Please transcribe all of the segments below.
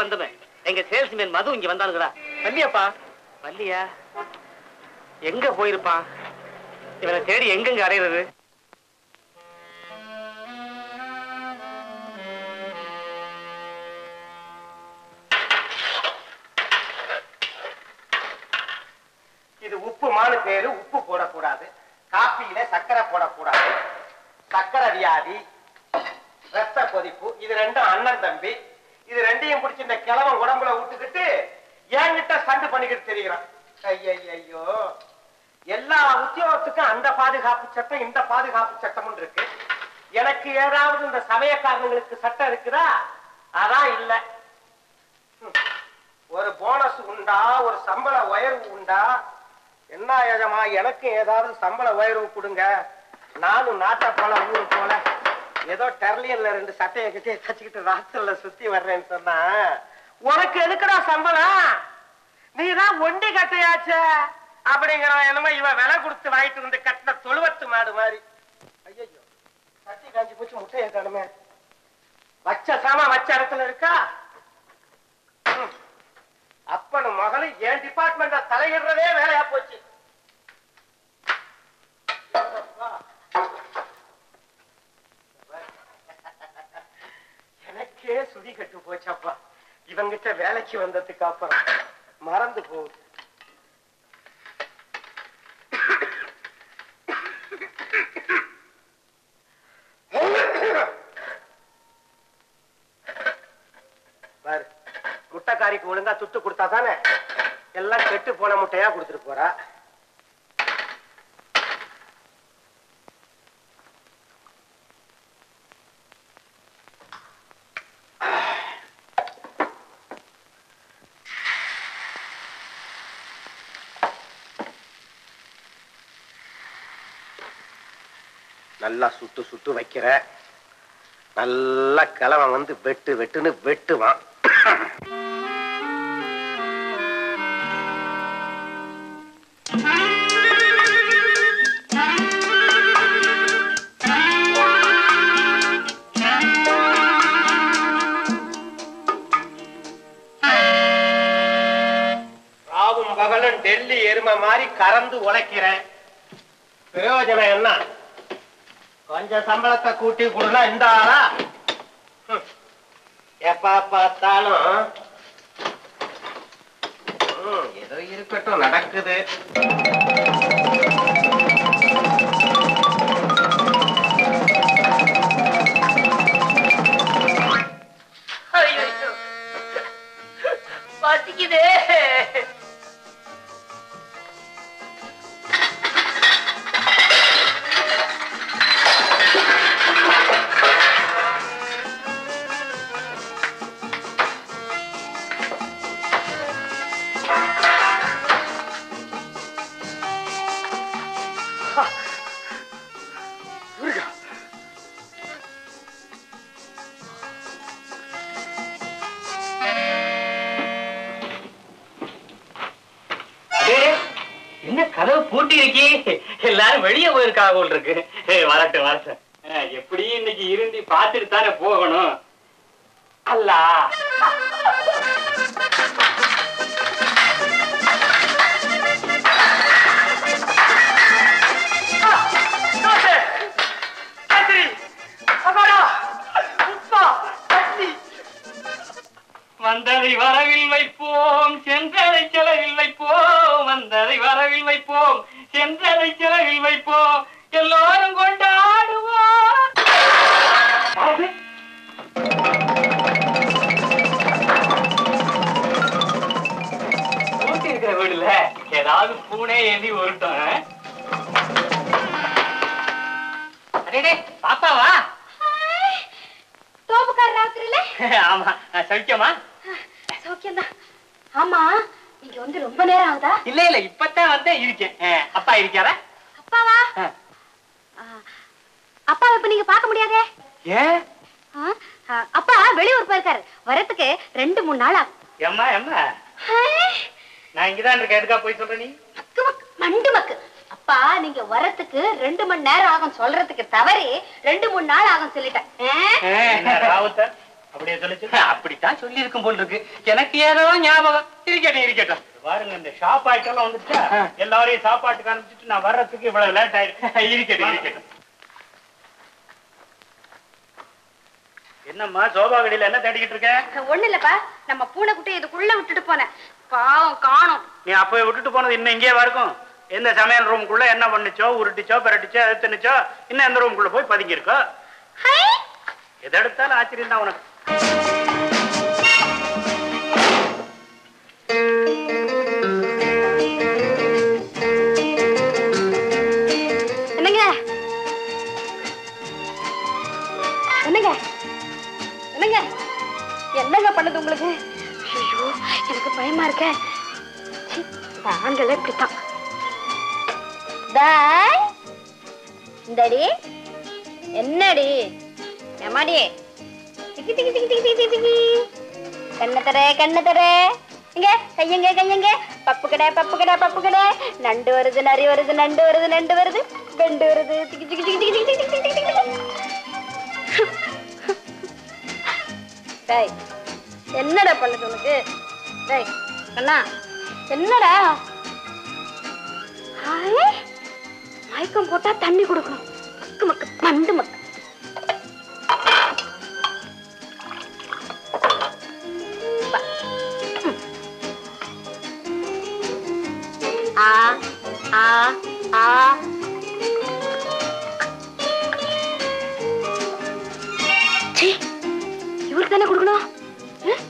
மறந்துவேன் எங்க சேல்ஸ்மேன் மது இங்க வந்தானுங்கடா வள்ளியாப்பா வள்ளியா எங்க போயிருப்பான் இவனை தேடி எங்கெங்க அடையிறது இது உப்புமானு பேரு உப்பு போடக்கூடாது காப்பியில சர்க்கரை போடக்கூடாது சர்க்கரை வியாதி ரத்த கொதிப்பு இது ரெண்டும் அண்ணன் தம்பி இது ரெண்டையும் பிடிச்சி இந்த கிழவன் உடம்புல விட்டுக்கிட்டு என்கிட்ட சண்டு பண்ணிக்கிட்டு தெரிகிறான் ஐயோ எல்லா உத்தியோகத்துக்கும் அந்த பாதுகாப்பு சட்டம் இந்த பாதுகாப்பு சட்டமும் இருக்கு எனக்கு ஏதாவது இந்த சமயக்காரங்களுக்கு சட்டம் இருக்குதா அதான் இல்ல ஹம். ஒரு போனஸ் உண்டா ஒரு சம்பள உயர்வு உண்டா என்ன ஏஜமா எனக்கு ஏதாவது சம்பள உயர்வு கொடுங்க நானும் நாட்டை போல ஊரு போல ஏதோ டெர்லியன்ல ரெண்டு சட்டையை கட்டி தச்சுக்கிட்டு ராத்திரில சுத்தி வர்றேன்னு சொன்னா உனக்கு எதுக்குடா சம்பளம் நீதான் ஒண்டி கட்டையாச்சே அப்படிங்கிறான் என்னமோ இவன் விலை கொடுத்து வாங்கிட்டு வந்து கட்டின தொழுவத்து மாடு மாதிரி ஐயோ சட்டி காஞ்சி போச்சு முட்டையை காணுமே வச்ச சாமா வச்ச இடத்துல இருக்கா ம். அப்பனும் மகளும் என் டிபார்ட்மெண்ட தலையிடுறதே வேலையா போச்சு ஏப்பா. எனக்கே சுதி கட்டு போச்சப்பா இவங்கிட்ட வேலைக்கு வந்ததுக்கு அப்புறம் மறந்து போகுது பாரு முட்டைக்காரிக்கு ஒழுங்கா துட்டு கொடுத்தா தானே எல்லாம் கெட்டு போன முட்டையா கொடுத்துட்டு போறா நல்லா சுட்டு சுட்டு வைக்கிற நல்லா கிழவன் வந்து வெட்டு வெட்டுன்னு வெட்டுவான் ராவும் பகலும் டெல்லி எருமை மாதிரி கறந்து உழைக்கிறேன் பிரயோஜனம் என்ன கொஞ்சம் சம்பளத்தை கூட்டி கொடுனா இந்த ஆளா ஹம். எப்ப பார்த்தாலும் ஹம், ஏதோ இருக்கட்டும் நடக்குது ஐயோ பசிக்குதே டேய், என்ன கதவு பூட்டி இருக்கி எல்லாரும் வெளியே போயிருக்காக போல் இருக்கு ஏய், வரட்டும் வரட்டும் அஹ், எப்படியும் இன்னைக்கு இருந்தி பார்த்துட்டு தானே போகணும் அல்லா ஆ, தோசை, கத்திரி, அப்பாடா, உப்பா, சட்னி. வந்ததை வரவில் வைப்போம் சென்றதை செலவில் வைப்போம் வந்ததை வரவில் வைப்போம் சென்றதை செலவில் வைப்போம் எல்லாரும் கொண்டாடுவோம் அது? பூட்டி இருக்கிற வீடுல ஏதாவது பூனே ஏந்தி உருட்டும் ஆ? அடேடே பாப்பாவா தோப்புக்கார ராத்திரில ஆமா சௌக்கியமா சௌக்கியம்தான் ஆமா நீங்க வந்து ரொம்ப நேரம் ஆகுதா இல்ல இல்ல இப்பதான் வந்து இருக்கேன் அஹ், அப்பா இருக்காரா அப்பாவா அஹ். ஆ, அப்பாவை இப்ப நீங்க பார்க்க முடியாதே ஏன் ஆ, ஆ, அப்பா வெளியூர் போயிருக்காரு வரதுக்கு ரெண்டு மூணு நாள் ஆகும் எம்மா எம்மா ஹே, நான் இங்கதான் இருக்கேன் எதுக்கா போய் சொல்ற நீ மக்கு மக்கு மண்டு மக்கு அப்பா நீங்க வரதுக்கு ரெண்டு மணி நேரம் ஆகும் சொல்றதுக்கு தவறி ரெண்டு மூணு நாள் ஆகும் சொல்லிட்டேன் ஆ? என்ன ராவுத்த அப்படியே சொல்லிச்சு அப்படித்தான் சொல்லி இருக்கும் போல் இருக்கு எனக்கு ஏதோ ஞாபகம் இருக்கட்டும் இருக்கட்டும் பாருங்க இந்த ஷாப் ஆயிட்டெல்லாம் வந்துச்சா எல்லாரையும் சாப்பாட்டுக்கு அனுப்பிச்சிட்டு நான் வர்றதுக்கு இவ்வளவு லேட் ஆயிருக்கு இருக்கட்டும் இருக்கட்டும் என்னம்மா சோபா கடையில என்ன தேடிக்கிட்டு இருக்க ஒண்ணு இல்லப்பா நம்ம பூனைக்குட்டி இதுக்குள்ள விட்டுட்டு போனேன் பாவம் காணோம் நீ அப்போ விட்டுட்டு போனது இன்னும் இங்கேவா இருக்கும் எந்த சமையல் ரூமுக்குள்ள என்ன பண்ணுச்சோ உருட்டிச்சோ பிரட்டிச்சோ எது தின்னுச்சோ இன்னும் எந்த ரூமுக்குள்ள போய் பதுங்கி இருக்கோ ஹை! எதை எடுத்தாலும் ஆச்சரியம் தான் உனக்கு என்னங்க என்னங்க என்னங்க என்னங்க பண்ணுது உங்களுக்கு ஐயோ எனக்கு பயமா இருக்க ச்சீ, இந்த ஆண்களே இப்படித்தான் தாய் இந்தடி என்னடி எம்மாடி திக்கி திக்கி திக்கி திக்கி திக்கி திக்கி கண்ணு தர கண்ணு தர இங்க கையங்க கையங்க பப்பு கடை பப்பு கடை பப்பு கடை நண்டு வருது நரி வருது நண்டு வருது நண்டு வருது பெண்டு வருது திக்கி திக்கி திக்கி திக்கி திக்கி திக்கி திக்கி திக்கி திக்கி டேய் என்னடா பண்ணுது உனக்கு டேய் அண்ணா என்னடா ஹாய் மயக்கம் போட்டா தண்ணி கொடுக்கணும் மக்கு மக்கு மண்டு மக்கு பா. ஆ ஆ ஆ சீ, இவருக்கு தானே கொடுக்கணும் ம்?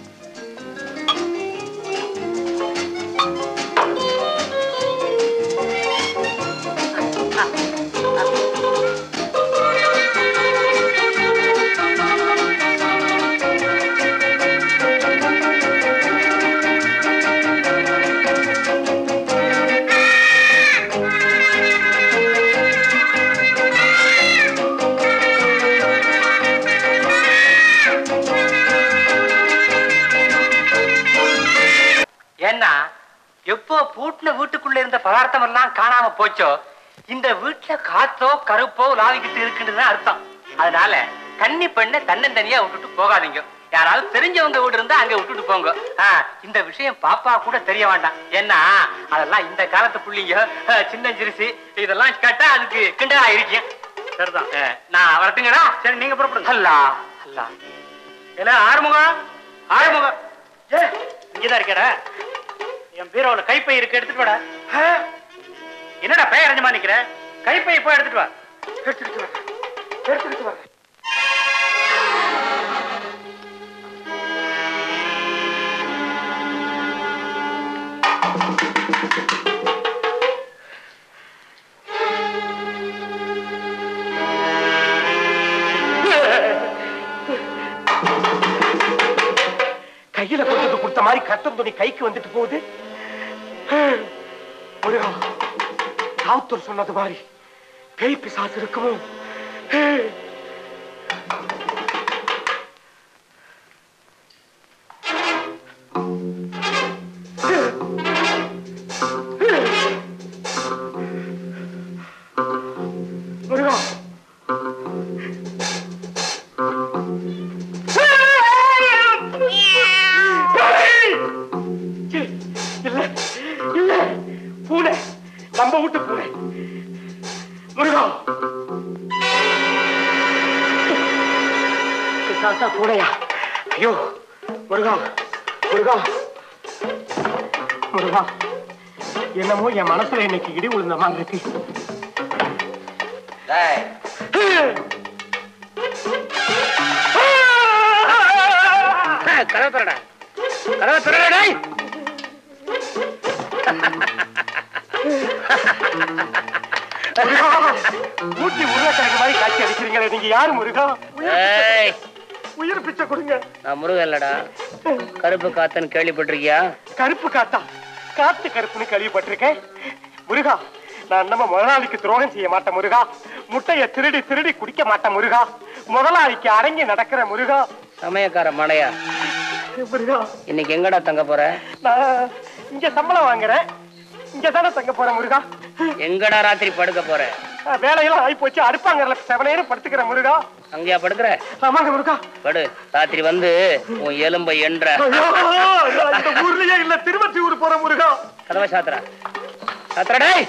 ஏன்னா எப்போ பூட்டின வீட்டுக்குள்ள இருந்த பதார்த்தம் எல்லாம் காணாம போச்சோ இந்த வீட்டுல காத்தோ கருப்போ லாவிக்கிட்டு இருக்குன்னு அர்த்தம் அதனால கன்னி பெண்ணை தன்னந்தனியா விட்டுட்டு போகாதீங்க யாராவது தெரிஞ்சவங்க வீடு இருந்தா அங்க விட்டுட்டு போங்க ஆ, இந்த விஷயம் பாப்பா கூட தெரிய வேண்டாம் ஏன்னா அதெல்லாம் இந்த காலத்து புள்ளிங்க ஆ, சின்ன சிறுசு இதெல்லாம் கேட்டா அதுக்கு கிண்டலா இருக்கேன் சரிதான் ஆ, நான் வரட்டுங்கடா சரி நீங்க புறப்படுங்க அல்லா அல்லா இல்ல ஆறுமுகம் ஆறுமுகம் ஏ இங்கதான் இருக்கடா என் பீரோல கைப்பை இருக்கு எடுத்துட்டு வாடா ஆ? என்னடா பெயர் அறிஞ்சமா நிக்கிற கைப்பை போய் எடுத்துட்டு வா எடுத்துக்கிட்டு வரேன் எடுத்துக்கிட்டு வரேன் கையில கொண்டு வந்து கொடுத்த மாதிரி கட்டம் துணி கைக்கு வந்துட்டு போகுது முருகா ராவுத்தர் சொன்னது மாதிரி பேய் பிசாசு இருக்குமோ முருகா ச்சீ, இல்ல இல்ல பூனை நம்ம வீட்டு பூனை முருகா பிசாசா பூனையா ஐயோ முருகா முருகா முருகா என்னமோ என் மனசுல இன்னைக்கு இடி விழுந்த மாதிரி இருக்கு கதவை திறடா கதவை திறடா டேய் ஊட்டி உருளைக்கிழங்கு மாதிரி காட்சி அடிக்கிறீங்களே நீங்க யாரு முருகா ஏய் உயிர் பிச்சை கொடுங்க நான் முருகன் இல்லடா கருப்பு காத்தன்னு கேள்விப்பட்டிருக்கியா கருப்பு காத்தா காத்து கருப்புன்னு கேள்விப்பட்டிருக்கேன் முருகா நான் நம்ம முதலாளிக்கு துரோகம் செய்ய மாட்டேன் முருகா முட்டைய திருடி திருடி குடிக்க மாட்டேன் முருகா முதலாளிக்கு அடங்கி நடக்கிற முருகா சமயக்கார மடையா முருகா இன்னைக்கு எங்கடா தங்க போற நான் இங்க சம்பளம் வாங்குறேன் இங்க தானே தங்க போறேன் முருகா எங்கடா ராத்திரி படுக்க போற வேலையெல்லாம் ஆகி போச்சு அடுப்பாங்கறல செவனேன்னு படுத்துக்கிறேன் முருகா அங்கேயா படுக்கிற ஆமாங்க முருகா படு ராத்திரி வந்து உன் எலும்பை என்ற ஐயோ, நான் இந்த ஊர்லயே இல்ல திருவத்தியூர் போற முருகா கதவை சாத்துறா சாத்துறா டேய்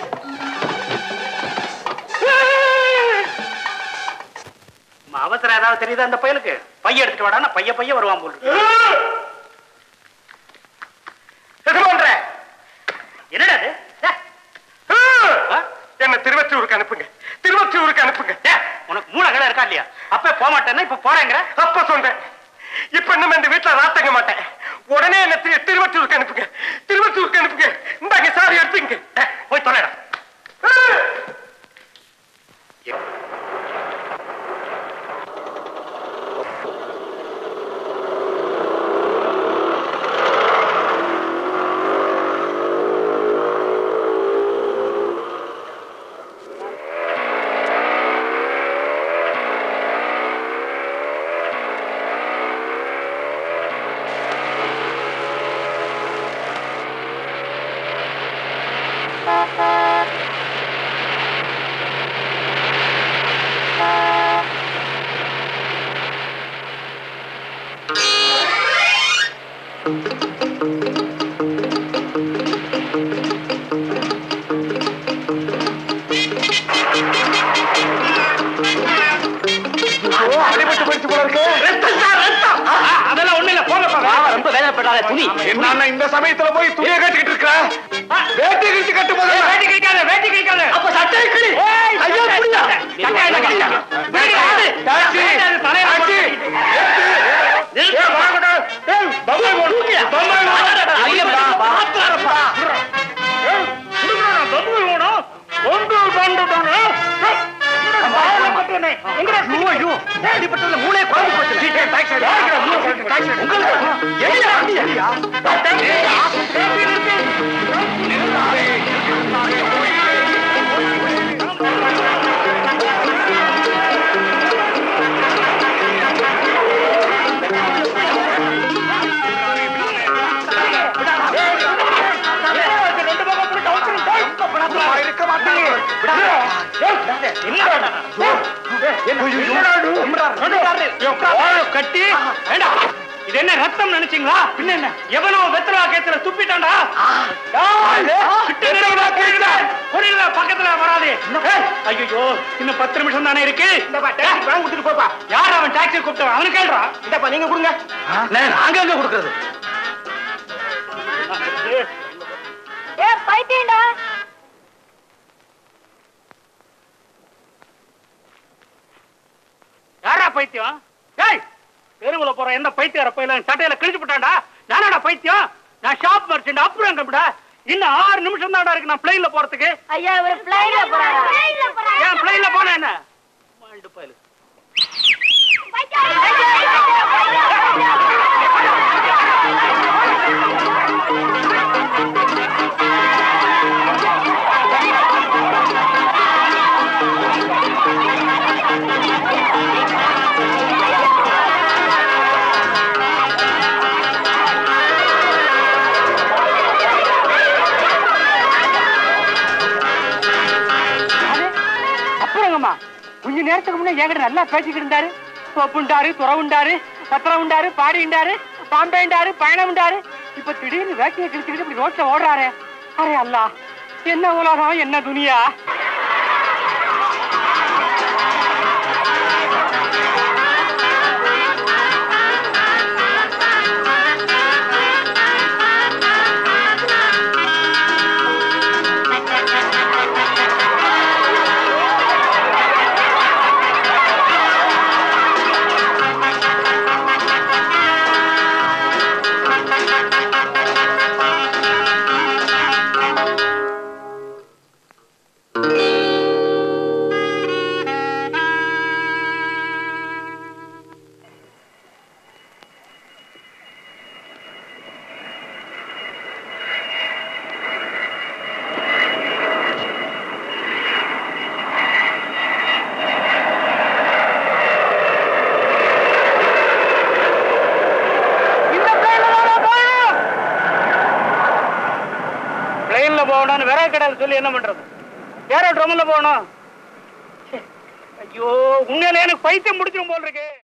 அம்மா, அவசரம் ஏதாவது தெரியுதா அந்த பயலுக்கு பைய எடுத்துட்டு வாடா பைய பைய வருவான் போல் இருக்கு. எது பண்ற என்னடா அது டே, ஆ? என்ன திருவத்தியூருக்கு அனுப்புங்க திருவத்தியூருக்கு அனுப்புங்க டே, உனக்கு மூளை கடை இருக்கா இல்லையா அப்ப போக மாட்டேன்னா இப்ப போறேங்கிற அப்ப சொல்றேன் இப்ப இன்னும் இந்த வீட்டுல ராத்தங்க மாட்டேன் உடனே என்ன திரு- திருவத்தியூருக்கு அனுப்புங்க திருவத்தியூருக்கு அனுப்புங்க இந்தாங்க சாரி எடுத்துங்க டே, போய் தொலைடா அடிபட்டு போயிடுச்சு போல இருக்கு அதெல்லாம் ஒண்ணு இல்ல போங்க போங்க ரொம்ப வேதனைப்படாத துணி என்ன இந்த சமயத்துல போய் துணியை கட்டிக்கிட்டு இருக்க வேட்டி கிழிச்சு கட்டு போதும் வேட்டி கிழிக்காத வேட்டி கிழிக்காத அப்ப சட்டையை கிளி ஏய், ஐயா புரியா சட்டை என்ன கிழியா? வேட்டி கிழிக்காது. டாக்ஸி தலையில டாக்ஸி நிறுத்து. ஏய் வாங்கடா ஏய் பம்பாய் போடு பம்பாய் ஐயப்பா, பாத்துறாரப்பா. ஏய், குடுக்குறா, நான் பம்பு வேணும். பம்பு பண்டுட்டானே. ஏய், என்னடா வாயில பட்டுனே. எங்கடா ஐயோ ஐயோ அடிபட்டதுல மூளை குழம்பு போச்சு டாக்ஸி டாக்ஸி உங்களுக்கு எலியா எலியா ரெண்டு பக்கம் போட்டு அவுத்துறேன். இருக்க மாட்டேன் கட்டி ஏண்டா, இது என்ன ரத்தம் நினைச்சீங்களா பின்ன என்ன எவனோ வெத்தலா கேத்துல துப்பிட்டான்டா புரியல பக்கத்துல வராது ஐயோ இன்னும் பத்து நிமிஷம் தானே இருக்கு போப்பா யார் அவன் டாக்ஸி கூப்பிட்டு அவனு கேள்றா இந்தப்பா நீங்க கொடுங்க நாங்க எங்க கொடுக்கறது ஏ பைத்தியம்டா யாரா பைத்தியம் ஏய் தெருவுல போற எந்த பைத்தியார பையில சட்டையில கிழிச்சு போட்டான்டா நானடா பைத்தியம் நான் ஷாப் மர்ச்சன்ட் அப்புறம் கம்பிடா இன்னும் ஆறு நிமிஷம் தான்டா இருக்கு நான் பிளைன்ல போறதுக்கு ஐயா இவர் பிளைன்ல போறாரா பிளைன்ல போறாரா ஏன் பிளைன்ல போனா என்ன மாண்டு பயலு. அப்புறங்கம்மா கொஞ்ச நேரத்துக்கு முன்ன என்கிட்ட நல்லா பேசிக்கிட்டு இருந்தாரு தொப்புண்டாரு துறவுண்டாரு பத்திரம் உண்டாரு பாடி உண்டாரு பாம்பே உண்டாரு பயணம் உண்டாரு இப்ப திடீர்னு வேட்டையை கிழிச்சுக்கிட்டு இப்படி ரோட்ல ஓடுறாரு அரே அல்லா என்ன உலகம் என்ன துனியா பிளெயின்ல போகணும்னு விறகு கடையில் சொல்லி என்ன பண்றது ஏரோட்ரோமில் போகணும் ச்சே, ஐயோ உண்மையில எனக்கு பைத்தியம் முடிச்சிடும் போல் இருக்கு